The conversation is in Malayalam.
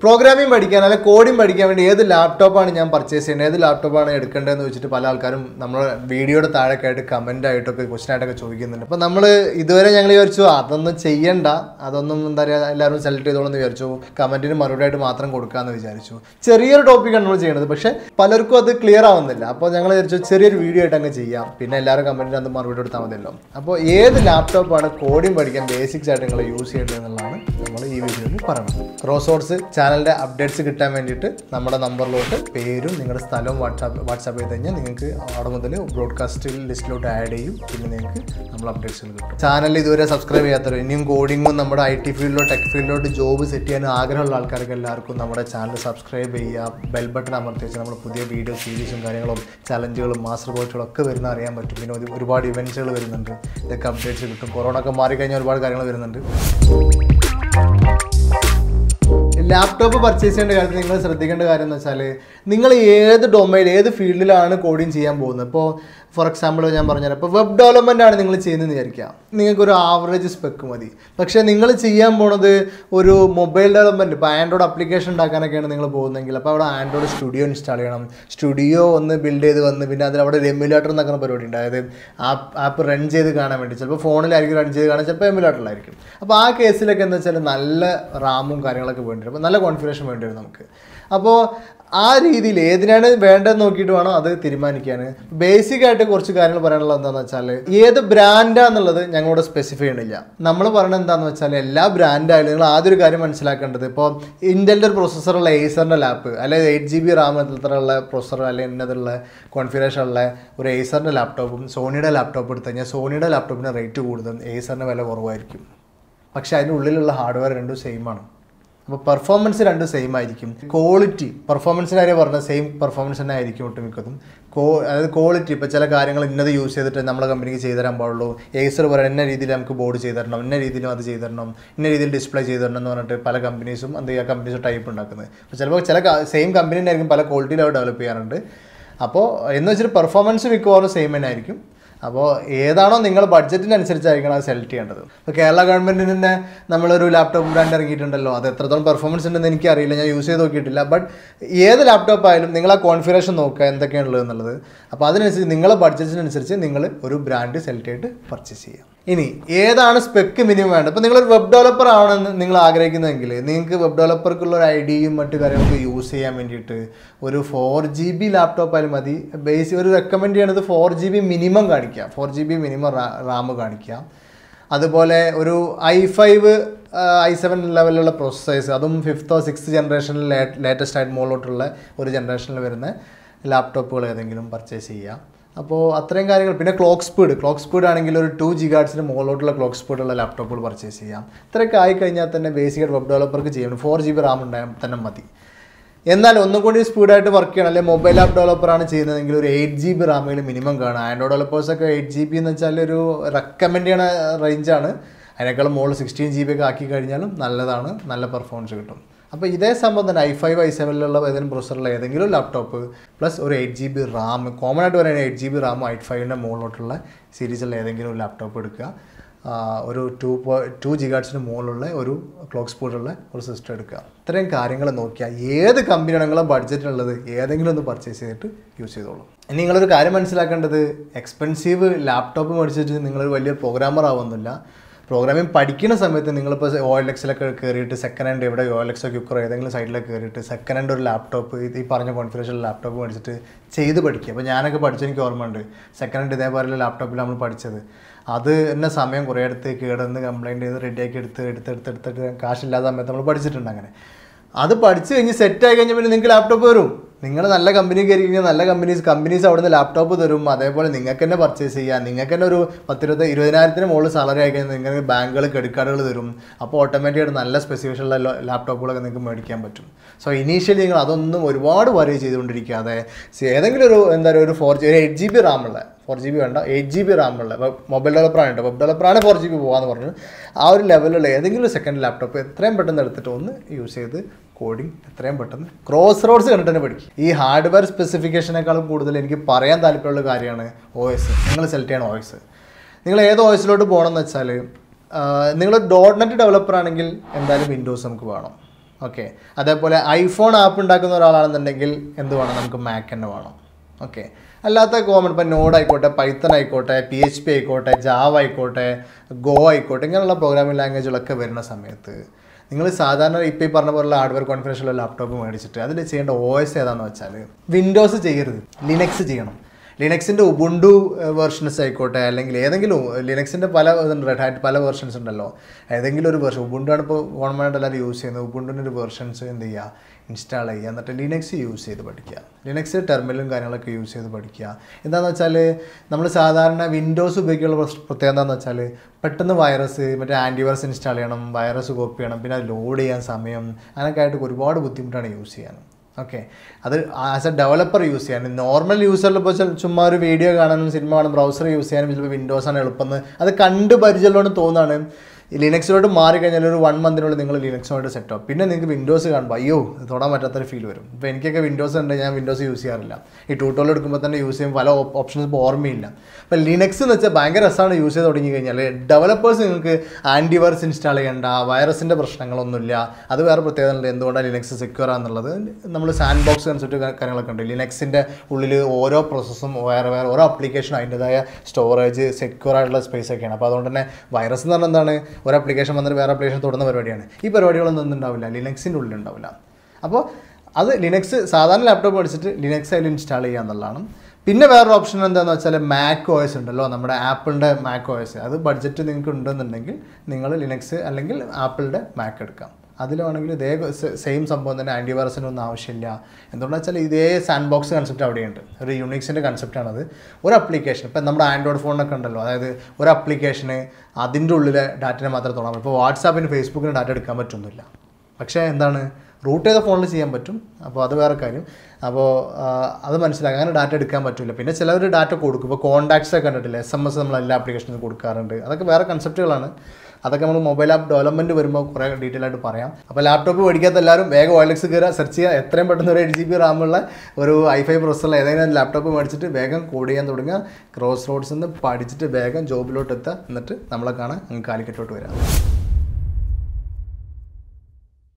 പ്രോഗ്രാമിംഗ് പഠിക്കാൻ അല്ലെങ്കിൽ കോഡിംഗ് പഠിക്കാൻ വേണ്ടി ഏത് ലാപ്ടോപ്പാണ് ഞാൻ പർച്ചേസ് ചെയ്യുന്നത് ഏത് ലാപ്ടോപ്പാണ് എടുക്കേണ്ടതെന്ന് വെച്ചിട്ട് പല ആൾക്കാരും നമ്മുടെ വീഡിയോയുടെ താഴെയൊക്കെ ആയിട്ട് കമൻ്റ് ആയിട്ടൊക്കെ ക്വസ്റ്റൻ ആയിട്ടൊക്കെ ചോദിക്കുന്നുണ്ട് അപ്പോൾ നമ്മൾ ഇതുവരെ ഞങ്ങൾ വിചാരിച്ചു അതൊന്നും ചെയ്യണ്ട അതൊന്നും എന്താ പറയുക എല്ലാവരും സെലക്ട് ചെയ്തോളൂ എന്ന് വിചാരിച്ചു കമൻറ്റിന് മറുപടി ആയിട്ട് മാത്രം കൊടുക്കാമെന്ന് വിചാരിച്ചു ചെറിയൊരു ടോപ്പിക്കാണ് നമ്മൾ ചെയ്യുന്നത് പക്ഷേ പലർക്കും അത് ക്ലിയർ ആവുന്നില്ല അപ്പോൾ ഞങ്ങൾ വിചാരിച്ചു ചെറിയൊരു വീഡിയോ ആയിട്ട് അങ്ങ് ചെയ്യാം പിന്നെ എല്ലാവരും കമൻറ്റിന് അത് മറുപടി കൊടുത്താൽ മതിയല്ലോ അപ്പോൾ ഏത് ലാപ്ടോപ്പാണ് കോഡിംഗ് പഠിക്കാൻ ബേസിക്സ് ആയിട്ട് നിങ്ങൾ യൂസ് ചെയ്യേണ്ടത് എന്നുള്ളതാണ് നമ്മൾ ഈ വീഡിയോയിൽ പറയുന്നത് ക്രോസ് സോഴ്സ് ചാനലിൻ്റെ അപ്ഡേറ്റ്സ് കിട്ടാൻ വേണ്ടിയിട്ട് നമ്മുടെ നമ്പറിലോട്ട് പേരും നിങ്ങളുടെ സ്ഥലവും വാട്സാപ്പ് വാട്സാപ്പ് ചെയ്ത് കഴിഞ്ഞാൽ നിങ്ങൾക്ക് അവിടെ മുതൽ ബ്രോഡ്കാസ്റ്റ് ലിസ്റ്റിലോട്ട് ആഡ് ചെയ്യും പിന്നെ നിങ്ങൾക്ക് നമ്മൾ അപ്ഡേറ്റ്സുകൾ കിട്ടും ചാനൽ ഇതുവരെ സബ്സ്ക്രൈബ് ചെയ്യാത്തവർ ഇനിയും കോഡിങ്ങും നമ്മുടെ ഐ ടി ഫീൽഡിലോ ടെക് ഫീൽഡിലോട്ട് ജോബ് സെറ്റ് ചെയ്യാൻ ആഗ്രഹമുള്ള ആൾക്കാർക്ക് എല്ലാവർക്കും നമ്മുടെ ചാനൽ സബ്സ്ക്രൈബ് ചെയ്യുക ബെൽ ബട്ടൺ അമർത്തി വെച്ചാൽ നമ്മൾ പുതിയ വീഡിയോ സീരീസും കാര്യങ്ങളും ചലഞ്ചുകളും മാസ്റ്റർ കോച്ചുകളും ഒക്കെ വരുന്ന അറിയാൻ പറ്റും പിന്നെ ഒരു- ഒരുപാട് ഇവൻറ്റ്സുകൾ വരുന്നുണ്ട് ഇതൊക്കെ അപ്ഡേറ്റ്സ് കിട്ടും കൊറോണ ഒക്കെ മാറിക്കഴിഞ്ഞാൽ ഒരുപാട് കാര്യങ്ങൾ വരുന്നുണ്ട് ലാപ്ടോപ്പ് പർച്ചേസ് ചെയ്യേണ്ട കാര്യത്തിൽ നിങ്ങൾ ശ്രദ്ധിക്കേണ്ട കാര്യം എന്ന് വെച്ചാൽ നിങ്ങൾ ഏത് ഡൊമൈൻ ഏത് ഫീൽഡിലാണ് കോഡിങ് ചെയ്യാൻ പോകുന്നത് ഇപ്പോൾ ഫോർ എക്സാമ്പിൾ ഞാൻ പറഞ്ഞുതരാം ഇപ്പോൾ വെബ് ഡെവലപ്മെൻ്റ് ആണ് നിങ്ങൾ ചെയ്യുന്നതെന്ന് വിചാരിക്കുക നിങ്ങൾക്ക് ഒരു ആവറേജ് സ്പെക്ക് മതി പക്ഷേ നിങ്ങൾ ചെയ്യാൻ പോണത് ഒരു മൊബൈൽ ഡെവലപ്മെൻറ്റ് ഇപ്പോൾ ആൻഡ്രോയിഡ് ആപ്ലിക്കേഷൻ ഉണ്ടാക്കാനൊക്കെയാണ് നിങ്ങൾ പോകുന്നതെങ്കിൽ അപ്പോൾ അവിടെ ആൻഡ്രോയിഡ് സ്റ്റുഡിയോ ഇൻസ്റ്റാൾ ചെയ്യണം സ്റ്റുഡിയോ ഒന്ന് ബിൽഡ് ചെയ്ത് വന്ന് പിന്നെ അതിൽ അവിടെ ഒരു എമുലേറ്റർ എന്നൊക്കെ പരിപാടി ഉണ്ട് അതായത് ആപ്പ് ആപ്പ് റൺ ചെയ്ത് കാണാൻ വേണ്ടി ചിലപ്പോൾ ഫോണിലായിരിക്കും റൺ ചെയ്ത് കാണാൻ ചിലപ്പോൾ എമുലേറ്ററിലായിരിക്കും അപ്പോൾ ആ കേസിലൊക്കെ എന്താ വെച്ചാൽ നല്ല റാമും കാര്യങ്ങളൊക്കെ വേണ്ടി വരും അപ്പോൾ നല്ല കോൺഫിഗറേഷൻ വേണ്ടി വരും നമുക്ക് അപ്പോൾ ആ രീതിയിൽ ഏതിനാണ് വേണ്ടതെന്ന് നോക്കിയിട്ട് വേണം അത് തീരുമാനിക്കാൻ ബേസിക് ആയിട്ട് കുറച്ച് കാര്യങ്ങൾ പറയാനുള്ളത് എന്താണെന്ന് വെച്ചാൽ ഏത് ബ്രാൻഡാന്നുള്ളത് ഞങ്ങളോട് സ്പെസിഫൈ ചെയ്യണില്ല നമ്മൾ പറയുന്നത് എന്താണെന്ന് വെച്ചാൽ എല്ലാ ബ്രാൻഡായാലും നിങ്ങൾ ആദ്യം ഒരു കാര്യം മനസ്സിലാക്കേണ്ടത് ഇപ്പോൾ ഇൻ്റലിൻ്റെ ഒരു പ്രൊസസ്സറുള്ള ഏസറിൻ്റെ ലാപ്പ് അല്ലെങ്കിൽ എയ്റ്റ് ജി ബി റാം ഉള്ള പ്രൊസസ്സർ അല്ലെങ്കിൽ ഇന്നതുള്ള കോൺഫിഗറേഷൻ ഉള്ള ഒരു ഏസറിൻ്റെ ലാപ്ടോപ്പും സോണിയുടെ ലാപ്ടോപ്പ് എടുത്തു കഴിഞ്ഞാൽ സോണിയുടെ ലാപ്ടോപ്പിന് റേറ്റ് കൂടുതലും ഏസറിന് വില കുറവായിരിക്കും പക്ഷേ അതിൻ്റെ ഉള്ളിലുള്ള ഹാർഡ്വെയർ രണ്ടും സെയിം ആണ് അപ്പോൾ പെർഫോമൻസ് രണ്ടും സെയിം ആയിരിക്കും ക്വാളിറ്റി പെർഫോമൻസിൻ്റെ കാര്യം പറഞ്ഞാൽ സെയിം പെർഫോമൻസ് തന്നെ ആയിരിക്കും ഒട്ടുമിക്കതും കോ അതായത് ക്വാളിറ്റി ഇപ്പോൾ ചില കാര്യങ്ങൾ ഇന്നത് യൂസ് ചെയ്തിട്ട് നമ്മളെ കമ്പനിക്ക് ചെയ്തു തരാൻ പാടുള്ളൂ ഏസർ പറയാൻ ഇന്ന രീതിയിൽ നമുക്ക് ബോർഡ് ചെയ്തു തരണം ഇന്ന രീതിയിലും അത് ചെയ്തു തരണം ഇന്ന രീതിയിൽ ഡിസ്പ്ലേ ചെയ്തു തരണം എന്ന് പറഞ്ഞിട്ട് പല കമ്പനീസും എന്ത് ചെയ്യുക കമ്പനീസ് ടൈപ്പ് ഉണ്ടാക്കുന്നത് അപ്പോൾ ചിലപ്പോൾ ചില സെയിം കമ്പനി തന്നെ ആയിരിക്കും പല ക്വാളിറ്റിയിൽ അവർ ഡെവലപ്പ് ചെയ്യാറുണ്ട് അപ്പോൾ എന്ന് വെച്ചിട്ട് പെർഫോമൻസ് മിക്കവാറും സെയിം തന്നെ ആയിരിക്കും അപ്പോൾ ഏതാണോ നിങ്ങൾ ബഡ്ജറ്റിനനുസരിച്ചായിരിക്കണം അത് സെലക്ട് ചെയ്യേണ്ടത് ഇപ്പോൾ കേരള ഗവൺമെൻറ്റിന് തന്നെ നമ്മളൊരു ലാപ്ടോപ്പ് ബ്രാൻഡ് ഇറങ്ങിയിട്ടുണ്ടല്ലോ അത് എത്രത്തോളം പെർഫോമൻസ് ഉണ്ടെന്ന് എനിക്കറിയില്ല ഞാൻ യൂസ് ചെയ്ത് നോക്കിയിട്ടില്ല ബട്ട് ഏത് ലാപ്ടോപ്പ് ആയാലും നിങ്ങൾ ആ കോൺഫിഗറേഷൻ നോക്കുക എന്തൊക്കെയാണുള്ളത് എന്നുള്ളത് അപ്പോൾ അതിനനുസരിച്ച് നിങ്ങളെ ബഡ്ജറ്റിനനുസരിച്ച് നിങ്ങൾ ഒരു ബ്രാൻഡ് സെലക്ട് ചെയ്തിട്ട് പർച്ചേസ് ചെയ്യുക ഇനി ഏതാണ് സ്പെക്ക് മിനിമം വേണ്ടത് ഇപ്പോൾ നിങ്ങളൊരു വെബ് ഡെവലപ്പർ ആണെന്ന് നിങ്ങൾ ആഗ്രഹിക്കുന്നതെങ്കിൽ നിങ്ങൾക്ക് വെബ് ഡെവലപ്പർക്കുള്ള ഒരു ഐഡിയയും മറ്റു കാര്യങ്ങളൊക്കെ യൂസ് ചെയ്യാൻ വേണ്ടിയിട്ട് ഒരു ഫോർ ജി ബി ലാപ്ടോപ്പ് ആയാലും മതി ബേസിക് ഒരു റെക്കമെൻഡ് ചെയ്യണത് ഫോർ ജി ബി മിനിമം കാണിക്കുക four G B minimum RAM കാണിക്കുക അതുപോലെ ഒരു ഐ ഫൈവ് ഐ സെവൻ ലെവലിലുള്ള പ്രോസസ്സേഴ്സ് അതും ഫിഫ്ത്തോ സിക്സ്ത് ജനറേഷനിൽ ലേറ്റസ്റ്റ് ആയിട്ട് മുകളിലോട്ടുള്ള ഒരു ജനറേഷനിൽ വരുന്ന ലാപ്ടോപ്പുകൾ ഏതെങ്കിലും പർച്ചേസ് ചെയ്യുക അപ്പോൾ അത്രയും കാര്യങ്ങൾ പിന്നെ ക്ലോക്ക് സ്പീഡ് ക്ലോക്ക് സ്പീഡ് ആണെങ്കിൽ ഒരു ടു ജി ഗാർഡ്സിന് മുകളിലോട്ടുള്ള ക്ലോക്ക് സ്പീഡുള്ള ലാപ്ടോപ്പുകൾ പർച്ചേസ് ചെയ്യാം ഇത്രയൊക്കെ ആയിക്കഴിഞ്ഞാൽ തന്നെ ബേസിക്കായിട്ട് വെബ് ഡെവലപ്പർക്ക് ചെയ്യണം ഫോർ ജി ബി റാം ഉണ്ടായാൽ തന്നെ മതി എന്നാൽ ഒന്നും കൂടി സ്പീഡായിട്ട് വർക്ക് ചെയ്യണം അല്ലെങ്കിൽ മൊബൈൽ ആപ്പ് ഡെവലപ്പറാണ് ചെയ്യുന്നതെങ്കിൽ ഒരു എയ്റ്റ് ജി ബി റാമിൽ മിനിമം കാണും ആൻഡ്രോയിഡ് ഡെവലപ്പേഴ്സൊക്കെ എയ്റ്റ് ജി ബി എന്ന് വെച്ചാൽ ഒരു റെക്കമെൻഡ് ചെയ്യണ റേഞ്ചാണ് അതിനേക്കാളും മുകളിൽ സിക്സ്റ്റീൻ ജി ബി ഒക്കെ ആക്കി കഴിഞ്ഞാലും നല്ലതാണ് നല്ല പെർഫോമൻസ് കിട്ടും അപ്പോൾ ഇതേ സംഭവം തന്നെ ഐ ഫൈവ് ഐ സെവനിലുള്ള ഏതെങ്കിലും പ്രൊസറുള്ള ഏതെങ്കിലും ലാപ്ടോപ്പ് പ്ലസ് ഒരു eight G B RAM common ആയിട്ട് പറയുന്നത് eight G B RAM I ഫൈവിൻ്റെ മുകളിലോട്ടുള്ള സീരീസിലുള്ള ഏതെങ്കിലും ഒരു ലാപ്ടോപ്പ് എടുക്കുക ആ, ഒരു ടു പോ ടു ജിഗാഡ്സിന് മുകളിലുള്ള ഒരു ക്ലോക്ക് സ്പീഡുള്ള ഒരു സിസ്റ്റം എടുക്കുക ഇത്രയും കാര്യങ്ങൾ നോക്കിയാൽ ഏത് കമ്പനിയാണ് നിങ്ങളെ ബഡ്ജറ്റിനുള്ളത് ഏതെങ്കിലും ഒന്ന് പർച്ചേസ് ചെയ്തിട്ട് യൂസ് ചെയ്തോളൂ ഇനി നിങ്ങളൊരു കാര്യം മനസ്സിലാക്കേണ്ടത് എക്സ്പെൻസീവ് ലാപ്ടോപ്പ് മേടിച്ചിട്ട് നിങ്ങളൊരു വലിയ പ്രോഗ്രാമർ ആവുന്നില്ല പ്രോഗ്രാമിംഗ് പഠിക്കുന്ന സമയത്ത് നിങ്ങളിപ്പോൾ ഒ എൽ എക്സിലൊക്കെ കയറിയിട്ട് സെക്കൻഡ് ഹാൻഡ് എവിടെ ഒ എൽ എക്സോ ക്യുക്കറോ ഏതെങ്കിലും സൈഡിലൊക്കെ കയറിയിട്ട് സെക്കൻഡ് ഹാൻഡ് ഒരു ലാപ്ടോപ്പ് ഈ പറഞ്ഞ കോൺഫിഗറേഷൻ ലാപ്ടോപ്പ് മേടിച്ചിട്ട് ചെയ്ത് പഠിക്കുക അപ്പോൾ ഞാനൊക്കെ പഠിച്ച എനിക്ക് ഓർമ്മയുണ്ട് സെക്കൻഡ് ഹാൻഡ് ഇതേപോലെയുള്ള ലാപ്ടോപ്പിൽ നമ്മൾ പഠിച്ചത് അത് എന്നെ സമയം കുറേ അടുത്ത് കേടന്ന് കംപ്ലൈൻറ്റ് ചെയ്ത് റെഡിയാക്കി എടുത്ത് എടുത്ത് എടുത്ത് എടുത്തിട്ട് കാശില്ലാത്ത സമയത്ത് നമ്മൾ പഠിച്ചിട്ടുണ്ട് അങ്ങനെ അത് പഠിച്ച് കഴിഞ്ഞ് സെറ്റ് ആയി കഴിഞ്ഞാൽ പിന്നെ നിങ്ങൾക്ക് ലാപ്ടോപ്പ് വരും നിങ്ങൾ നല്ല കമ്പനി കയറി കഴിഞ്ഞാൽ നല്ല കമ്പനീസ് കമ്പനീസ് അവിടുന്ന് ലാപ്ടോപ്പ് തരും അതേപോലെ നിങ്ങൾക്ക് തന്നെ പർച്ചേസ് ചെയ്യാം നിങ്ങൾക്ക് തന്നെ ഒരു പത്തിരുപത് ഇരുപതിനായിരത്തിന് മുകളിൽ സാലറി ആയി കഴിഞ്ഞാൽ നിങ്ങൾക്ക് ബാങ്കുകൾ ക്രെഡിറ്റ് കാർഡുകൾ തരും അപ്പോൾ ഓട്ടോമാറ്റിക്കായിട്ട് നല്ല സ്പെസിഫിക്കേഷനുള്ള ലാപ്ടോപ്പുകളൊക്കെ നിങ്ങൾക്ക് മേടിക്കാൻ പറ്റും സോ ഇനീഷ്യലി നിങ്ങൾ അതൊന്നും ഒരുപാട് വരി ചെയ്തുകൊണ്ടിരിക്കാതെ സി- ഏതെങ്കിലും ഒരു എന്താ പറയുക ഒരു ഫോർ ജി ഒരു എയ്റ്റ് ജി ബി റാമുള്ള ഫോർ ജി ബി വേണ്ട എയ്റ്റ് ജി ബി റാമുള്ള മൊബൈൽ ഡെവലപ്പറാണ് കേട്ടോ വെബ് ഡെവലപ്പറാണ് ഫോർ ജി ബി പോകാമെന്ന് പറഞ്ഞു ആ ഒരു ലെവലിലുള്ള ഏതെങ്കിലും ഒരു സെക്കൻഡ് ലാപ്ടോപ്പ് എത്രയും പെട്ടെന്ന് എടുത്തിട്ട് ഒന്ന് യൂസ് ചെയ്ത് കോഡിങ് എത്രയും പെട്ടെന്ന് ക്രോസ് റോഡ്സ് കണ്ടിട്ട് തന്നെ പഠിക്കും ഈ ഹാർഡ്വെയർ സ്പെസിഫിക്കേഷനേക്കാളും കൂടുതൽ എനിക്ക് പറയാൻ താല്പര്യമുള്ള കാര്യമാണ് ഒ എസ് നിങ്ങൾ സെലക്ട് ചെയ്യണം ഒ എസ് നിങ്ങൾ ഏത് ഒ എസിലോട്ട് പോകണമെന്ന് വെച്ചാൽ നിങ്ങൾ ഡോട്ട് നെറ്റ് ഡെവലപ്പർ ആണെങ്കിൽ എന്തായാലും വിൻഡോസ് നമുക്ക് വേണം ഓക്കെ അതേപോലെ ഐഫോൺ ആപ്പ് ഉണ്ടാക്കുന്ന ഒരാളാണെന്നുണ്ടെങ്കിൽ എന്ത് വേണം നമുക്ക് മാക്ക് തന്നെ വേണം ഓക്കെ അല്ലാത്ത കോമൺ ഇപ്പം നോഡ് ആയിക്കോട്ടെ പൈത്തൺ ആയിക്കോട്ടെ പി എച്ച് പി ആയിക്കോട്ടെ ജാവ ആയിക്കോട്ടെ ഗോ ആയിക്കോട്ടെ ഇങ്ങനെയുള്ള പ്രോഗ്രാമിംഗ് ലാംഗ്വേജുകളൊക്കെ വരുന്ന സമയത്ത് നിങ്ങൾ സാധാരണ ഇപ്പോൾ ഈ പറഞ്ഞ പോലുള്ള ഹാർഡ്വെയർ കോൺഫിഡൻഷ്യലുള്ള ലാപ്ടോപ്പ് മേടിച്ചിട്ട് അതിൽ ചെയ്യേണ്ട ഒ എസ് ഏതാണെന്ന് വെച്ചാൽ വിൻഡോസ് ചെയ്യരുത് ലിനക്സ് ചെയ്യണം ലിനക്സിൻ്റെ ഉബുണ്ടു വേർഷൻസ് ആയിക്കോട്ടെ അല്ലെങ്കിൽ ഏതെങ്കിലും ലിനക്സിൻ്റെ പല ഇതുണ്ട് റെഡ് ഹാറ്റ് പല വേർഷൻസ് ഉണ്ടല്ലോ ഏതെങ്കിലും ഒരു വേർഷൻ ഉബുണ്ടു ആണ് ഇപ്പോൾ ഗവൺമെൻറ് എല്ലാവരും യൂസ് ചെയ്യുന്നത് ഉബുണ്ടുവിൻ്റെ ഒരു വേർഷൻസ് എന്ത് ചെയ്യുക ഇൻസ്റ്റാൾ ചെയ്യുക എന്നിട്ട് ലിനക്സ് യൂസ് ചെയ്ത് പഠിക്കുക ലിനക്സ് ടെർമിനലും കാര്യങ്ങളൊക്കെ യൂസ് ചെയ്ത് പഠിക്കുക എന്താണെന്ന് വെച്ചാൽ നമ്മൾ സാധാരണ വിൻഡോസ് ഉപയോഗിക്കാനുള്ള പ്രശ്- പ്രത്യേകത എന്താണെന്ന് വെച്ചാൽ പെട്ടെന്ന് വൈറസ് മറ്റേ ആൻറ്റിവൈറസ് ഇൻസ്റ്റാൾ ചെയ്യണം വൈറസ് കോപ്പി ചെയ്യണം പിന്നെ അത് ലോഡ് ചെയ്യാൻ സമയം അങ്ങനെയൊക്കെ ആയിട്ട് ഒരുപാട് ബുദ്ധിമുട്ടാണ് യൂസ് ചെയ്യാൻ ഓക്കെ അത് ആസ് എ ഡെവലപ്പർ യൂസ് ചെയ്യാൻ നോർമൽ യൂസറിൽ ഇപ്പോൾ ചെ- ചുമ്മാ ഒരു വീഡിയോ കാണാനും സിനിമ കാണാനും ബ്രൗസർ യൂസ് ചെയ്യാനും ചിലപ്പോൾ വിൻഡോസ് ആണ് എളുപ്പം അത് കണ്ട് പരിചയമുള്ളതുകൊണ്ട് തോന്നാണ് ഈ ലിനക്സിലോട്ട് മാറിക്കഴിഞ്ഞാൽ ഒരു വൺ മന്തിനുള്ളിൽ നിങ്ങൾ ലിനക്സുമായിട്ട് സെറ്റ് ആവും പിന്നെ നിങ്ങൾക്ക് വിൻഡോസ് കാണുമ്പോൾ അയ്യോ ഇത് തൊടാൻ പറ്റാത്തൊരു ഫീൽ വരും ഇപ്പോൾ എനിക്കൊക്കെ വിൻഡോസ് ഉണ്ട് ഞാൻ വിൻഡോസ് യൂസ് ചെയ്യാറില്ല ഈ ട്യൂട്ടോറിയൽ എടുക്കുമ്പോൾ തന്നെ യൂസ് ചെയ്യും പല ഓപ്ഷൻസ് ഇപ്പോൾ ഓർമ്മയില്ല അപ്പോൾ ലിനക്സ് എന്ന് വെച്ചാൽ ഭയങ്കര രസമാണ് യൂസ് ചെയ്ത് തുടങ്ങി കഴിഞ്ഞാൽ ഡെവലപ്പേഴ്സ് നിങ്ങൾക്ക് ആൻറ്റിവൈറസ് ഇൻസ്റ്റാൾ ചെയ്യേണ്ട വൈറസിൻ്റെ പ്രശ്നങ്ങളൊന്നുമില്ല അത് വേറെ പ്രത്യേകത ഉണ്ട് എന്തുകൊണ്ടാണ് ലിനക്സ് സെക്യൂർ ആണെന്നുള്ളത് നമ്മൾ സാൻഡ് ബോക്സ് കൺസെപ്റ്റ് കാര്യങ്ങളൊക്കെ ഉണ്ട് ലിനക്സിൻ്റെ ഉള്ളിൽ ഓരോ പ്രോസസ്സും വേറെ വേറെ ഓരോ ആപ്ലിക്കേഷനും അതിൻ്റെതായ സ്റ്റോറേജ് സെക്യൂർ ആയിട്ടുള്ള സ്പേസ് ഒക്കെയാണ് അപ്പോൾ അതുകൊണ്ട് തന്നെ വൈറസ് എന്ന് പറഞ്ഞാൽ എന്താണ് ഒരു ആപ്ലിക്കേഷൻ വന്നിട്ട് വേറെ ആപ്ലിക്കേഷൻ തുടർന്ന പരിപാടിയാണ് ഈ പരിപാടികളൊന്നും ഒന്നും ഉണ്ടാവില്ല ലിനക്സിൻ്റെ ഉള്ളിൽ ഉണ്ടാവില്ല അപ്പോൾ അത് ലിനക്സ് സാധാരണ ലാപ്ടോപ്പ് പഠിച്ചിട്ട് ലിനക്സ് അതിൽ ഇൻസ്റ്റാൾ ചെയ്യുക എന്നുള്ളതാണ് പിന്നെ വേറൊരു ഓപ്ഷൻ എന്താണെന്ന് വെച്ചാൽ മാക് ഓയസ് ഉണ്ടല്ലോ നമ്മുടെ ആപ്പിളിൻ്റെ മാക് ഓയസ് അത് ബഡ്ജറ്റ് നിങ്ങൾക്ക് ഉണ്ടെന്നുണ്ടെങ്കിൽ നിങ്ങൾ ലിനക്സ് അല്ലെങ്കിൽ ആപ്പിളിൻ്റെ മാക് എടുക്കാം അതിലാണെങ്കിൽ ഇതേ സെയിം സംഭവം തന്നെ ആൻറ്റിവൈറസിൻ്റെ ഒന്നും ആവശ്യമില്ല എന്തുകൊണ്ടാണെന്ന് വെച്ചാൽ ഇതേ സാൻഡ് ബോക്സ് കൺസെപ്റ്റ് അവിടെയുണ്ട് ഒരു യുണിക്സിൻ്റെ കൺസെപ്റ്റാണത് ഒരു അപ്ലിക്കേഷൻ ഇപ്പം നമ്മുടെ ആൻഡ്രോയിഡ് ഫോണിനൊക്കെ ഉണ്ടല്ലോ അതായത് ഒരു അപ്ലിക്കേഷന് അതിൻ്റെ ഉള്ളിലെ ഡാറ്റനെ മാത്രമേ തൊടാൻ പറ്റും ഇപ്പോൾ വാട്സാപ്പിന് ഫേസ്ബുക്കിന് ഡാറ്റ എടുക്കാൻ പറ്റുന്നില്ല പക്ഷേ എന്താണ് റൂട്ട് ചെയ്ത ഫോണിൽ ചെയ്യാൻ പറ്റും അപ്പോൾ അത് വേറെ കാര്യം അപ്പോൾ ആ, അത് മനസ്സിലാക്കാം അങ്ങനെ ഡാറ്റ എടുക്കാൻ പറ്റില്ല പിന്നെ ചിലവർ ഡാറ്റ കൊടുക്കും ഇപ്പോൾ കോൺടാക്ട്സ് ഒക്കെ കണ്ടിട്ടില്ല എസ് എം എസ് നമ്മൾ എല്ലാ ആപ്ലിക്കേഷനും കൊടുക്കാറുണ്ട് അതൊക്കെ വേറെ കൺസെപ്റ്റുകളാണ് അതൊക്കെ നമ്മൾ മൊബൈൽ ആപ്പ് ഡെവലപ്മെൻറ്റ് വരുമ്പോൾ കുറേ ഡീറ്റെയിൽ ആയിട്ട് പറയാം അപ്പോൾ ലാപ്ടോപ്പ് മേടിക്കാത്ത എല്ലാവരും വേഗം ഓയിലക്സ് കയറുക സെർച്ച് ചെയ്യുക എത്രയും പെട്ടെന്ന് ഒരു എയ്റ്റ് ജി ബി റാമുള്ള ഒരു ഐ ഫൈവ് പ്രൊസസ്സറിൽ ഏതെങ്കിലും ലാപ്ടോപ്പ് മേടിച്ചിട്ട് വേഗം കോഡ് ചെയ്യാൻ തുടങ്ങുക ക്രോസ് റോഡ്സ് നിന്ന് പഠിച്ചിട്ട് വേഗം ജോബിലോട്ട് എത്തുക എന്നിട്ട് നമ്മളെ കാണാൻ അങ്ങ് കാലിക്കറ്റോട്ട് വരാം